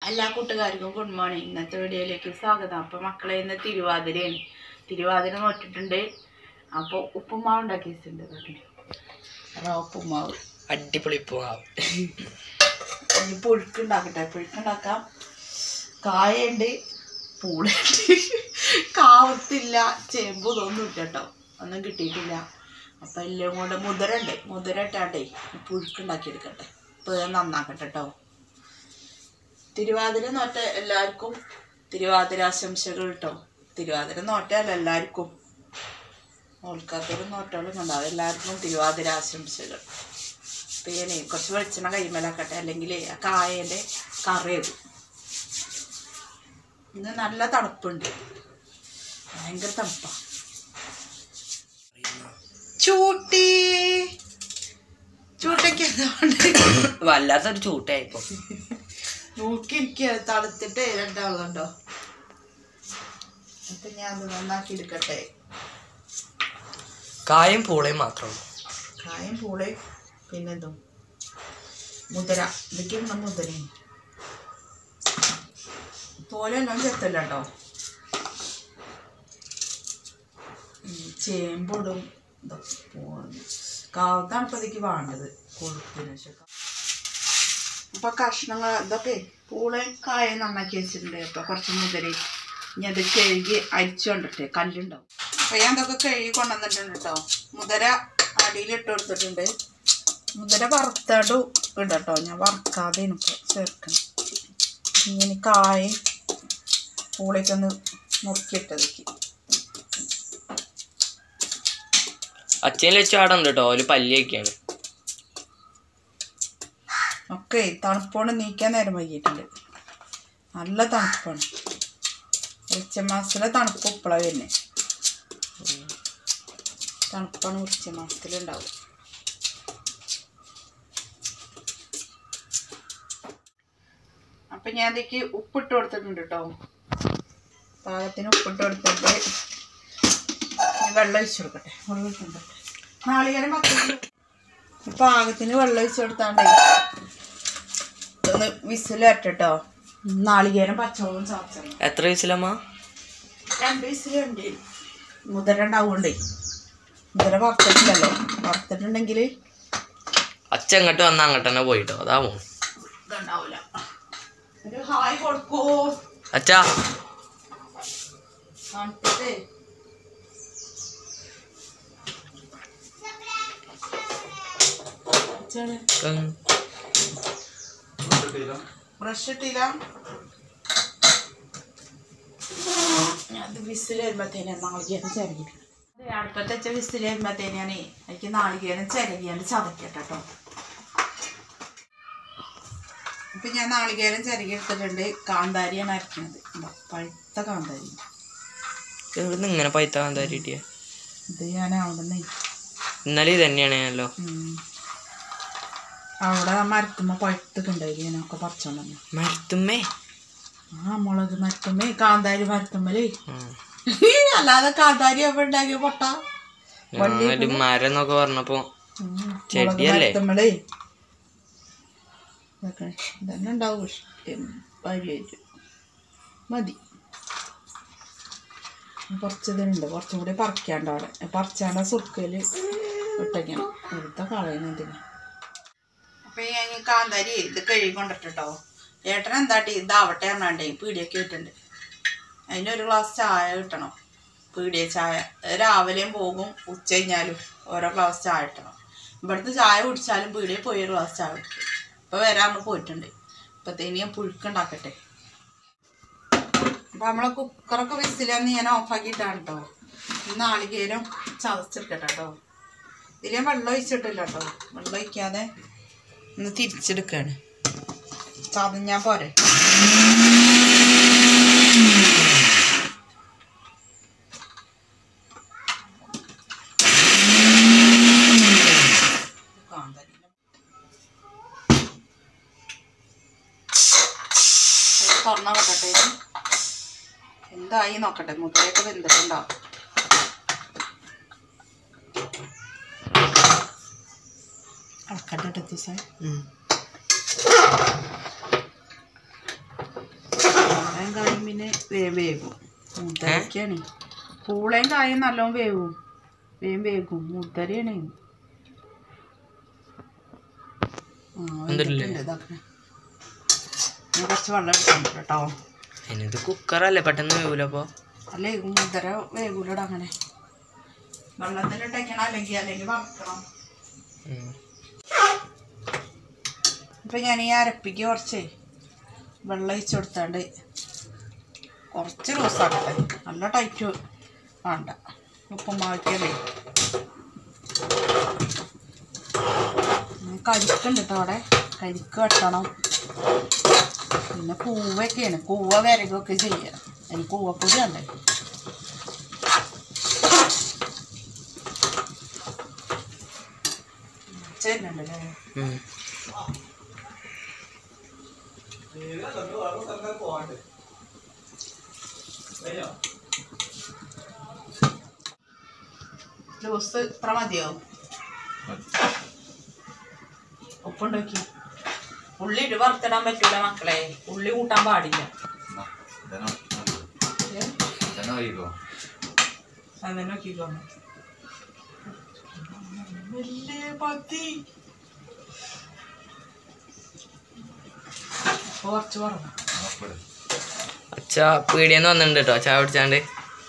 എല്ലാ കൂട്ടുകാർക്കും good morning ഇന്നത്തെ വീഡിയോയിലേക്ക് സ്വാഗതം അപ്പോൾ മക്കളെ ഇന്ന് തിരുവാതിരയാണ് തിരുവാതിര നോട്ടിട്ടുണ്ട് അപ്പോൾ ഉപ്പുമാവ് ഉണ്ടാക്കി വെച്ചിട്ടുണ്ട് കേട്ടോ. അതാ ഉപ്പുമാവ് അടിപൊളി പോവാം ഇനി പുഴുക്കുണ്ടാക്കട്ടെ പുഴുക്കുണ്ടാക്കാം കായുണ്ട് പൂളുണ്ട് കാവത്തില്ല ചേമ്പ് ഇതൊന്നും ഇല്ല കേട്ടോ ഒന്നും കിട്ടിയിട്ടില്ല അപ്പം എല്ലാം കൊണ്ട് മുതിര ഉണ്ട് മുതിര ഇട്ടാണ്ടേ പുഴുക്കുണ്ടാക്കി എടുക്കട്ടെ ഇപ്പോൾ ഇത് നന്നാക്കട്ടെ കേട്ടോ തിരുവാതിര നോറ്റ എല്ലാവർക്കും തിരുവാതിര ആശംസകൾ കേട്ടോ തിരുവാതിര നോറ്റല്ല എല്ലാവർക്കും ഓൾക്കാത്തൊരു നോട്ടോളും ഉണ്ടാവും എല്ലാവർക്കും തിരുവാതിര ആശംസകൾ പിന്നെ കുറച്ച് വെളിച്ചെണ്ണ കൈമലാക്കട്ടെ അല്ലെങ്കിൽ ആ കായേൻ്റെ കറിയത് ഇന്ന് നല്ല തണുപ്പുണ്ട് ഭയങ്കര തണുപ്പാ ചൂട്ടി ചൂട്ടയ്ക്ക് എന്തുകൊണ്ട് വല്ലാത്തൊരു ചൂട്ടായിപ്പോ നോക്കിയിരിക്കുക തണുത്തിട്ട് രണ്ടാളുണ്ടോ അപ്പൊ ഞാൻ അത് നന്നാക്കി എടുക്കട്ടെ കായും പൂളയും മാത്രം കായം പൂളെ പിന്നെന്തും മുതിര ഇതൊക്കെയാണ് മുതിര തോലെല്ലാം ചെത്തല്ല കേട്ടോ ചേമ്പിടും കാവത്താണ് ഇപ്പൊ ഇതിക്ക് വേണ്ടത് കൊഴുപ്പിന് ശേഷം അപ്പൊ കഷ്ണങ്ങൾ ഇതൊക്കെ പൂളയും കായം നന്നാക്കി വെച്ചിട്ടുണ്ട് അപ്പൊ കുറച്ച് മുതിര ഇനി അത് കഴുകി അരിച്ചു കൊണ്ടിട്ട് കല്ലുണ്ടാവും അപ്പൊ ഞാൻ ഇതൊക്കെ കഴുകി കൊണ്ടുവന്നിട്ടുണ്ട് കേട്ടോ മുതിര അടിയിൽ ഇട്ട് കൊടുത്തിട്ടുണ്ട് മുതിര വറുത്തടും ഇടട്ടോ ഞാൻ വറുക്കാതെ എനിക്ക് ചേർക്കണം ഇങ്ങനെ കായും പൂളയ്ക്കൊന്ന് മുറുക്കിയിട്ടതൊക്കെ അച്ഛൻ വെച്ച് അവിടെ ഉണ്ട് കേട്ടോ ഒരു പല്ലിയൊക്കെയാണ് ഒക്കെ തണുപ്പോണ്ട് നീക്കാൻ നേരം വൈകിട്ടുണ്ട് നല്ല തണുപ്പാണ് ഉച്ച മാസത്തിലെ തണുപ്പ് ഇപ്പോഴാണ് വരുന്നത് തണുപ്പാണ് ഉച്ച മാസത്തിലുണ്ടാവും അപ്പം ഞാൻ അതിലേക്ക് ഉപ്പിട്ട് കൊടുത്തിട്ടുണ്ട് കേട്ടോ പാകത്തിന് ഉപ്പിട്ട് കൊടുത്തിട്ട് ഇനി വെള്ളം ഒഴിച്ച് കൊടുക്കട്ടെ വെള്ളം ഒഴിച്ചിട്ടുണ്ട് നാളികേരം പത്ത് പാകത്തിന് വെള്ളം ഒഴിച്ച് കൊടുത്താണ്ടേ ഒന്ന് വിസിൽ വരട്ടോ നാളികേരം പച്ചവെള്ളം ചാച്ചണം എത്ര വയസ്സിലമ്മ രണ്ട് വിസിലുണ്ട് മുതിര ഉണ്ടാവുകൊണ്ടേ മുതിര വറുത്തിട്ടില്ലല്ലോ വറുത്തിട്ടുണ്ടെങ്കിൽ അച്ഛൻ അങ്ങോട്ട് വന്ന അങ്ങോട്ട് തന്നെ പോയിട്ടോ അതാവോ ഇതുണ്ടാവില്ല ഒരു ഹായ് കൊടുക്കോ അച്ഛാ കാണിച്ചിട്ടേ അച്ഛാണ് ഉം. ബ്രഷ് ഇട്ടില്ല അത് വിസിൽ വരുമ്പോഴത്തേനെ നാളികേരം ചിരകിട്ടുണ്ട് അടുപ്പത്ത് വെച്ച വിസിൽ വരുമ്പോഴത്തേനാണ് എനിക്ക് നാളികേരം ചിരകിയാണ്ട് ചതക്കട്ടെ കേട്ടോ ഇപ്പം ഞാൻ നാളികേരം ചിരകി എടുത്തിട്ടുണ്ട് കാന്താരിയാണ് അരക്കുന്നത് ഇതാ, പഴുത്ത കാന്താരി ഇവിടുന്ന് ഇങ്ങനെ പൈത്ത കാന്താരി കിട്ടിയ ഇത് ഞാൻ അവിടെ നിന്ന് ഇന്നലെ ഇത് തന്നെയാണല്ലോ അവിടെ മരത്തുമ്മ പഴുത്തൊക്കെ ഞാനൊക്കെ പറിച്ചോണ്ട് വന്നു മരത്തുമ്മേ ആ മുളക് മരത്തുമ്മേ കാന്താരി മരത്തുമ്മലേ ഉം. അല്ലാതെ കാന്താരി എവിടെ ഉണ്ടാക്കിയ പൊട്ട ഞാൻ ഒരു മരം എന്നൊക്കെ പറഞ്ഞപ്പോ ചെടിയല്ലേ? മരത്തുമ്മലേ ഇതൊക്കെ ഇതന്നെ ഉണ്ടാവും ഇഷ്ടം പരിയായിട്ട് മതി കുറച്ച് ഇതിനുണ്ട് കുറച്ചും കൂടി പറിക്കാണ്ട് അവിടെ പറിച്ചാണ്ട് സുർക്കയിൽ ഇട്ടേക്കണം വെറുതെ കളയുന്നതിന് അപ്പൊ ഞാൻ കാന്താരി ഇത് കഴുകി കൊണ്ടിട്ടോ ഏട്ടൻ എന്താട്ടി ഇതാവട്ടെ പറഞ്ഞാണ്ടേ പീടിയൊക്കെ ഇട്ടുണ്ട് അതിനൊരു ഗ്ലാസ് ചായ കിട്ടണം പീടിയ ചായ രാവിലെയും പോകും ഉച്ച കഴിഞ്ഞാലും ഓരോ ഗ്ലാസ് ചായ കിട്ടണം ഇവിടുത്തെ ചായ കുടിച്ചാലും പീടിയെ പോയി ഒരു ഗ്ലാസ് ചായ കുടിക്കും ഇപ്പൊ വരാന്ന് പോയിട്ടുണ്ട് ഇപ്പത്തേന് ഞാൻ പുഴുക്കുണ്ടാക്കട്ടെ അപ്പൊ നമ്മളെ കുക്കറൊക്കെ വിസിലാന്ന് ഞാൻ ഓഫാക്കിയിട്ടാണ് കേട്ടോ ഈ നാളികേരം ചതച്ചെടുക്കട്ടെ കേട്ടോ ഇതിൽ ഞാൻ വെള്ളം ഒഴിച്ചിട്ടില്ല കേട്ടോ വെള്ളം ഒഴിക്കാതെ ഒന്ന് തിരിച്ചെടുക്കാണ് ചതഞ്ഞാ പോരെ തുറന്ന നോക്കട്ടെ ഇത്. എന്തായി നോക്കട്ടെ മുതലൊക്കെ വെന്തിട്ടുണ്ടാവും അളക്കട്ടെ ദിവസം ഉം. പൂളയും കായും പിന്നെ വേ വേകും മുത്തരക്കാണ് പൂളയും കായും നല്ലോണം വേവും വേഗം വേകും മുത്തരയാണ് ആ എന്തിട്ടില്ലേ? വെന്തിട്ടുണ്ട്, ഇതാക്കണെ. ഞാൻ കുറച്ച് വെള്ളം എടുക്കണം കേട്ടോ അതിനിത് കുക്കറല്ലേ പെട്ടെന്ന് വേവൂല അപ്പൊ അല്ലേ മുതര വേഗൂലട അങ്ങനെ വെള്ളത്തിലിട്ടേക്കണം അല്ലെങ്കിൽ അല്ലെങ്കിൽ വറക്കണം ഉം. ഇപ്പം ഞാൻ ഈ അരപ്പിക്ക് കുറച്ച് വെള്ളം ഒഴിച്ച് കൊടുത്താണ്ട് കുറച്ച് ലൂസാക്കട്ടെ നല്ല ടൈറ്റ് വേണ്ട ഉപ്പുമാക്കിയല്ലേ കരിക്കുണ്ട് കേട്ടോ അവിടെ കരിക്ക് വെട്ടണം പിന്നെ കൂവൊക്കെയാണ് കൂവ വിരകൊക്കെ ചെയ്യുക അതിന് കൂവപ്പൊടി ഉണ്ട് ചെല്ലുണ്ടല്ലേ ഉം. ലൂസ് ഇത്ര മതിയോ ഉപ്പുണ്ടോക്കി ഉള്ളി ഇട്ട് വറുത്തിടാൻ പറ്റൂല മക്കളെ ഉള്ളി കൂട്ടാൻ പാടില്ല ഏ? അങ്ങനെ നോക്കിക്കോ വലിയ പത്തി ഇപ്പൊ കുറച്ച് പറഞ്ഞു അച്ഛ പീടിയെന്ന് വന്നിട്ടുണ്ട് കേട്ടോ ചായ കുടിച്ചാണ്ട്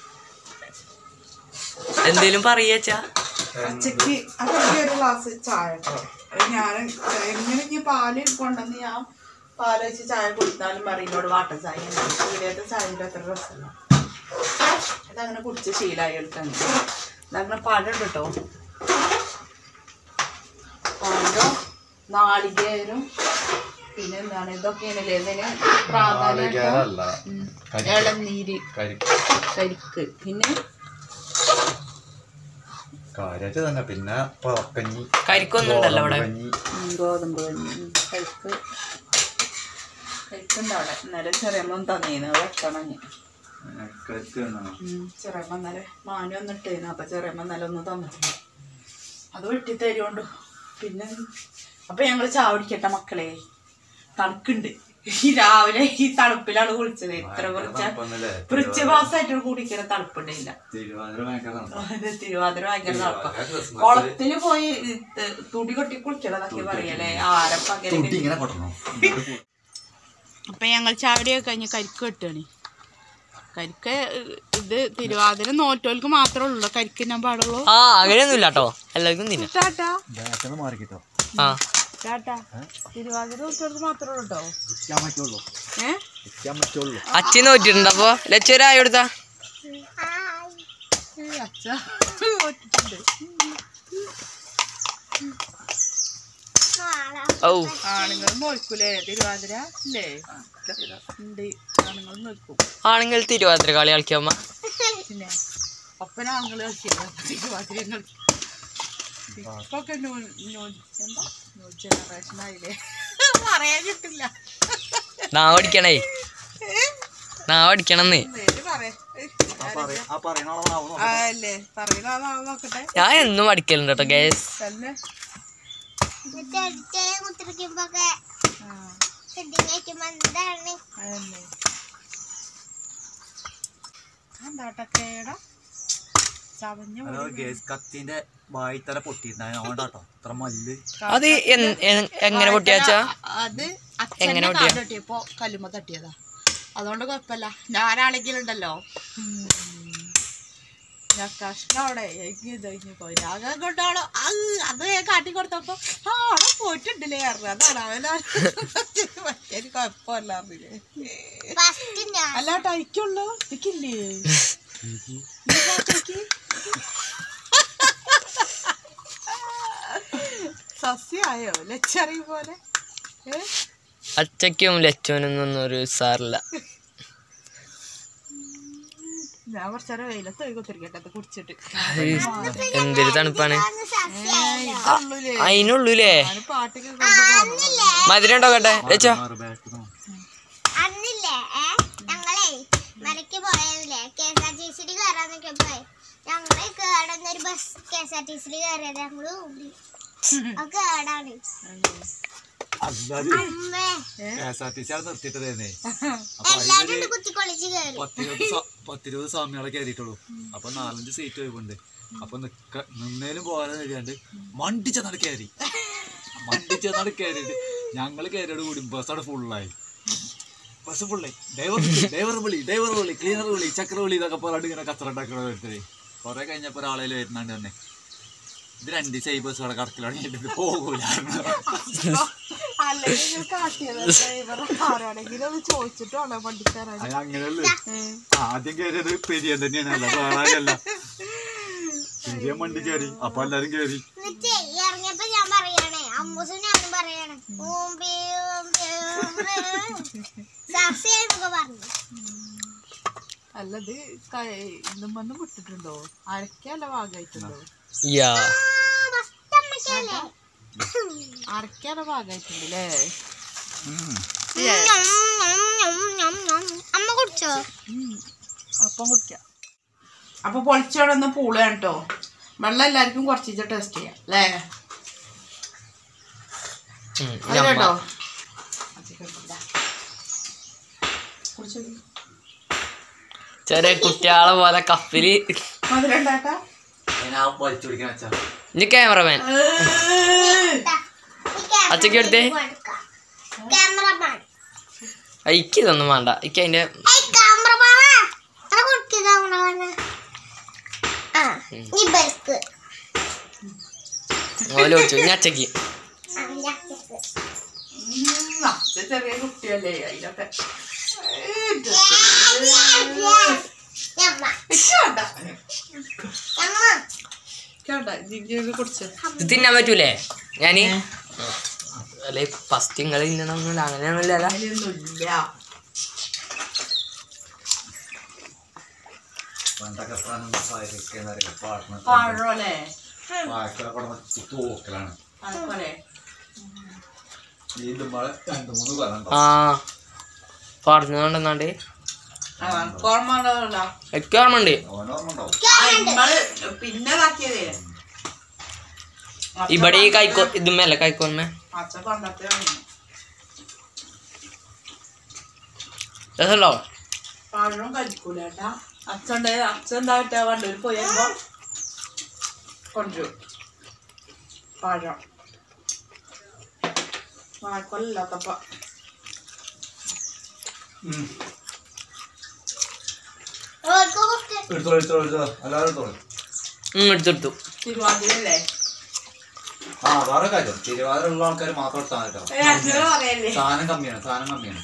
എന്തേലും പറയച്ചാ അച്ചക്ക് അച്ചക്ക് ഒരു ഗ്ലാസ് ചായ കേട്ടോ അത് ഞാൻ എങ്ങനെ ഇനി പാല് കൊണ്ടുവന്ന് ഞാൻ പാല് വെച്ച് ചായ കുടിച്ചാലും പറയില്ലോട് വാട്ട ചായ വീടിയത്തെ ചായയുടെ അത്ര രസമല്ല അതങ്ങനെ കുടിച്ച് ശീലമായി എടുക്കാൻ ഇതങ്ങനെ പഴം കേട്ടോ പഴം നാളികേരും പിന്നെ എന്താണ് ഇതൊക്കെയാണല്ലേ ഇതിന് പ്രാധാന്യം ഉം. ഇളനീര് കരിക്ക് പിന്നെ കാര്യായിട്ട് തന്നെ പിന്നെ പറക്കഞ്ഞി കരിക്കൊന്നും ഉണ്ടല്ലോ അവിടെ കഞ്ഞി ഉം, ഗോതമ്പ് കഞ്ഞി ഉം, കരിക്ക് കരിക്കുണ്ട് അവിടെ ഇന്നലെ ചെറിയമ്മ തന്നീന്ന് വെക്കണം ഞാൻ ചെറിയമ്മ ഇന്നലെ മാനു വന്നിട്ടേനു അപ്പൊ ചെറിയമ്മ ഇന്നലെ ഒന്ന് തന്നിട്ടുണ്ട് അത് വെട്ടി തരുകൊണ്ട് പിന്നെ അപ്പൊ ഞങ്ങള് ചായ കുടിക്കട്ടെ മക്കളെ തണുക്കുണ്ട് ഈ രാവിലെ ഈ തണുപ്പിലാണ് കുളിച്ചത് ഇത്ര കുറച്ച വൃച്ച മാസമായിട്ട് കുടിക്കുന്ന തണുപ്പുണ്ടില്ല തിരുവാതിര ഭയങ്കര തണുപ്പാ. ഇത് തിരുവാതിര ഭയങ്കര തണുപ്പാ ഭയങ്കര Christmas. കുളത്തില് പോയി ഇത് തുടി കൊട്ടി കുളിക്കണതൊക്കെ പറയല്ലേ ആരപ്പങ്ങനെ തൊട്ടി ഇങ്ങനെ കൊട്ടണം അപ്പൊ ഞങ്ങൾ ചാവടിയൊക്കെ കഴിഞ്ഞ് കരിക്ക് കെട്ടുകയാണ് കരിക്ക് ഇത് തിരുവാതിര നോറ്റോൽക്ക് മാത്രമേ ഉള്ളൂ കരിക്ക് ഞാൻ പാടുള്ളൂ ആ അങ്ങനെയൊന്നുമില്ല കേട്ടോ എല്ലാവർക്കും തിന്നാം ടാറ്റാ ബാറ്റൊന്ന് മാറിക്കിട്ടോ ആ ടാറ്റാ തിരുവാതിര നോറ്റോൽക്ക് മാത്രമേ ഉള്ളൂ കേട്ടോ ഇരിക്കാൻ പറ്റുള്ളൂ ഏ ഇരിക്കാൻ പറ്റുള്ളൂ അച്ഛൻ നോറ്റിട്ടുണ്ട് അപ്പൊ ലച്ചൊരായ കൊടുത്താ അച്ഛ നോറ്റിട്ടുണ്ട് ഓ ആണുങ്ങൾ നോക്കൂലേ തിരുവാതിര ഇല്ലേ ഉണ്ട് ആണുങ്ങൾ നോക്കും ആണെങ്കിൽ തിരുവാതിര കളി കളിക്കാമ്മ പിന്നെ ഒപ്പന ആണുങ്ങൾ കളിക്കില്ല തിരുവാതിര കളിക്കും ഇപ്പൊക്കെ ന്യൂ ന്യൂ എന്താ ന്യൂ ജനറേഷൻ ആയില്ലേ പറയാൻ കിട്ടില്ല നാ പഠിക്കണേ നാ പഠിക്കണമെന്ന് പേര് പറയാ ആ പറയ ആ പറയണ ആളാണോ ആ അല്ലേ പറയുന്ന ആളാണോ നോക്കട്ടെ ഞാൻ എന്നും പഠിക്കലുണ്ട് കേട്ടോ ഗ്യാസ് തന്നെ കുത്തിരിക്കുമ്പോക്കെ ആ എന്താണ് അതന്നെ എന്താട്ടക്കേടാ ചവഞ്ഞ ഹലോ ഗേസ് കത്തിന്റെ വായിത്തല പൊട്ടിയിട്ടുണ്ടായിരുന്നു അതുകൊണ്ടാട്ടോ ഇത്ര മല്ല് അത് എൻ- എൻ- എങ്ങനെ പൊട്ടിയാച്ചാ അത് എങ്ങനെ അച്ഛനെ പൊട്ടിയാ? കാല് തട്ടിയപ്പോ കല്ലുമ്മ തട്ടിയതാ അതുകൊണ്ട് കുഴപ്പമില്ല ഞാനാണെങ്കിലുണ്ടല്ലോ ഞാൻ കഷ്ണം അവിടെ എനിക്ക് ഇത് കഴിഞ്ഞ് പോയി രാഗം കൊണ്ടോളോ അത് അത് ഞാൻ കാട്ടി കൊടുത്തപ്പോ ആ അവിടെ പോയിട്ടുണ്ടല്ലേ പറഞ്ഞു അതാണ് അവനാ മറ്റേ കുഴപ്പമല്ല അറിയില്ലേ ഫസ്റ്റ് ഞാൻ അല്ല ടൈക്കുള്ളൂ എനിക്കില്ലേ സസ്യായോ ലച്ചറി പോലെ ഏ അച്ചയ്ക്കും ലച്ചോനൊന്നും ഒരു സാറില്ല ഞാൻ കുറച്ചേരം വെയിലത്ത് പോയി കുത്തിരിക്കട്ടെ അത് കുടിച്ചിട്ട് എന്തൊരു തണുപ്പാണ് ഇതുള്ളൂലേ അതിനുള്ളൂലേ ഞാൻ പാട്ടൊക്കെ കൊണ്ടുപോകുന്നു മധുരം ഉണ്ടോ കേട്ടെ ലച്ചോ അന്നില്ലേ ഏ ഞങ്ങളെ മലയ്ക്ക് പോയതില്ലേ കെ എസ് ആർ ടി സിയിൽ കയറാൻ നിൽക്കുമ്പോ ഞങ്ങള് കേടുന്നൊരു bus K S R T സിയിൽ കയറിയത് ഞങ്ങള് ഓടി അത് കേടാണ് അല്ലാതെ അമ്മേ K S R T C ആണ് നിർത്തിയിട്ടതേന്നേ അപ്പൊ എല്ലാരും അതിലൊരു ഉണ്ട് കുത്തിക്കൊളിച്ച് കയറി പത്തിരുപത് സ- പത്തിരുപത് സ്വാമികളെ കയറിയിട്ടുള്ളൂ അപ്പൊ നാലഞ്ച് സീറ്റ് ഒഴിവുണ്ട് അപ്പൊ നിക്ക നിന്നേലും പോകാതെ കഴിയാണ്ട് മണ്ടി ചെന്നാട് കയറി മണ്ടി ചെന്നാട് കയറിയിട്ട് ഞങ്ങള് കയറിയോട് കൂടി ബസ് അവിടെ ഫുള്ളായി ബസ് ഫുള്ളായി ഡ്രൈവർ ഡ്രൈവർ വിളി ഡ്രൈവർ വിളി ക്ലീനർ വിളി ചക്ര വിളി ഇതൊക്കെ പറഞ്ഞിട്ട് ഇങ്ങനെ കച്ചറ ഉണ്ടാക്കണ വരുത്തത് കുറെ കഴിഞ്ഞപ്പോ ഒരാളെ വരുന്നുണ്ട് തന്നെ ഇത് രണ്ട് ദിവസം ഈ ബസ് അവിടെ കടക്കിലാണെങ്കിൽ ഇത് പോകൂല അല്ലെങ്കിൽ കാട്ടിയത് ഡ്രൈവർ ആരാണെങ്കിലും ഒന്ന് ചോദിച്ചിട്ടാണോ വണ്ടിക്കാരാണ് അത് അങ്ങനെയല്ലേ ആദ്യം കയറിയത് പെരിയൻ തന്നെയാണ് അല്ല വേറെ ആരല്ല പെരിയൻ വണ്ടി കയറി അപ്പൊ എല്ലാരും കയറി എന്നിട്ട് ഇറങ്ങിയപ്പോ ഞാൻ പറയണേ അമ്മൂസും ഞാനും പറയണേ ഊമ്പി ഊമ്പി ഊമ്പി സബ്സിയൊക്കെ പറഞ്ഞു അല്ലത് ഇന്നും വന്ന് വിട്ടിട്ടുണ്ടോ അരക്കല്ല ഭാഗമായിട്ടുണ്ടോ യാ ഫസ്റ്റമ്മക്കല്ലേ അരക്കാല ഭാഗമായിട്ടുണ്ട് അല്ലേ അമ്മ കുടിച്ചോ അപ്പം കുടിക്കാം അപ്പൊ പൊളിച്ചോടെ ഒന്ന് പൂളാണ് കേട്ടോ വെള്ളം എല്ലാവർക്കും കുറച്ച് ടേസ്റ്റ് ചെയ്യാം അല്ലേ ഉം, അത് ഞമ്മ. കേട്ടോ കുടിച്ചോ ചെറിയ കുട്ടികളെ പോലെ കപ്പില് മധുരം ഉണ്ടാക്കാം ഞാൻ വലിച്ചു പിടിക്കാൻ വെച്ചാ ഇനി ക്യാമറമാൻ അച്ചയ്ക്ക് എടുത്തേ. ക്യാമറമാൻ എനിക്ക് ഇതൊന്നും വേണ്ട എനിക്ക് അതിന്റെ ക്യാമറമാനാ അത് കൊടുക്കുക ക്യാമറമാന് ആ ഈ ബൈക്ക് ഓല ഓടിച്ചു ഇനി അച്ചയ്ക്ക് ചെറിയ കുട്ടിയല്ലേ അതിലൊക്കെ കേട്ടാ ജിജിയൊക്കെ കുടിച്ച് ഇത് തിന്നാൻ പറ്റൂലേ ഞാന് അല്ലെ ഫസ്റ്റ് നിങ്ങൾ തിന്നണമെന്നില്ല അങ്ങനെയൊന്നുമില്ല അതിലൊന്നുമില്ല പഴല്ലേ തോക്കലാണ് അതുപോലെ നീന്തുമ്പോൾ രണ്ട് മൂന്ന് കൊല്ലം ആ പറഞ്ഞുകൊണ്ടെന്നാണ്ട് കോർമ്മണ്ടല്ലോ എനിക്ക് ഓർമ്മയുണ്ട് ഓനോർമ്മ ഉണ്ടാവും നമ്മള് പിന്നെ ഇതാക്കിയതേ ഇവിടെ ഈ കൈക്കോ ഇതുമല്ലേ കൈക്കോന്മേ അച്ഛ പണ്ടത്തെ രസമല്ലോ പഴം കഴിക്കൂലേട്ടാ അച്ഛൻ്റെ അച്ഛൻ എന്താ പറ്റാ വണ്ടൂർ പോയി വരുമ്പോ കൊണ്ടുവരും പഴം വാഴക്കൊല്ലാത്തപ്പ എടുത്തോളൂ എടുത്തോളൂ എടുത്തോ എല്ലാവരും എടുത്തോളൂ ഉം, എടുത്തെടുത്തു തിരുവാതിരല്ലേ ആ വേറെ കാര്യം തിരുവാതിര ഉള്ള ആൾക്കാർ മാത്രം എടുത്താൽ കേട്ടോ ഏ, അച്ഛനെ പറയല്ലേ സാധനം കമ്മിയാണ് സാധനം കമ്മിയാണ്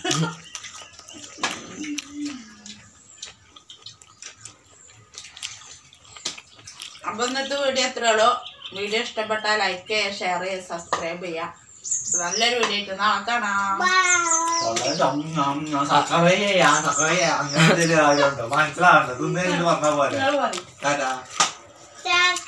അപ്പൊ ഇന്നത്തെ വീഡിയോ എത്ര ഉള്ളൂ വീഡിയോ ഇഷ്ടപ്പെട്ടാൽ ലൈക്ക് ചെയ്യുക ഷെയർ ചെയ്യുക സബ്സ്ക്രൈബ് ചെയ്യുക നല്ലൊരു വീഡിയോ ആയിട്ട് നാളെ കാണാം മനസ്സിലാവണ്ട തിന്നേരിട്ട് പറഞ്ഞ പോലെ നിങ്ങൾ പറയും ടാറ്റാ Bye.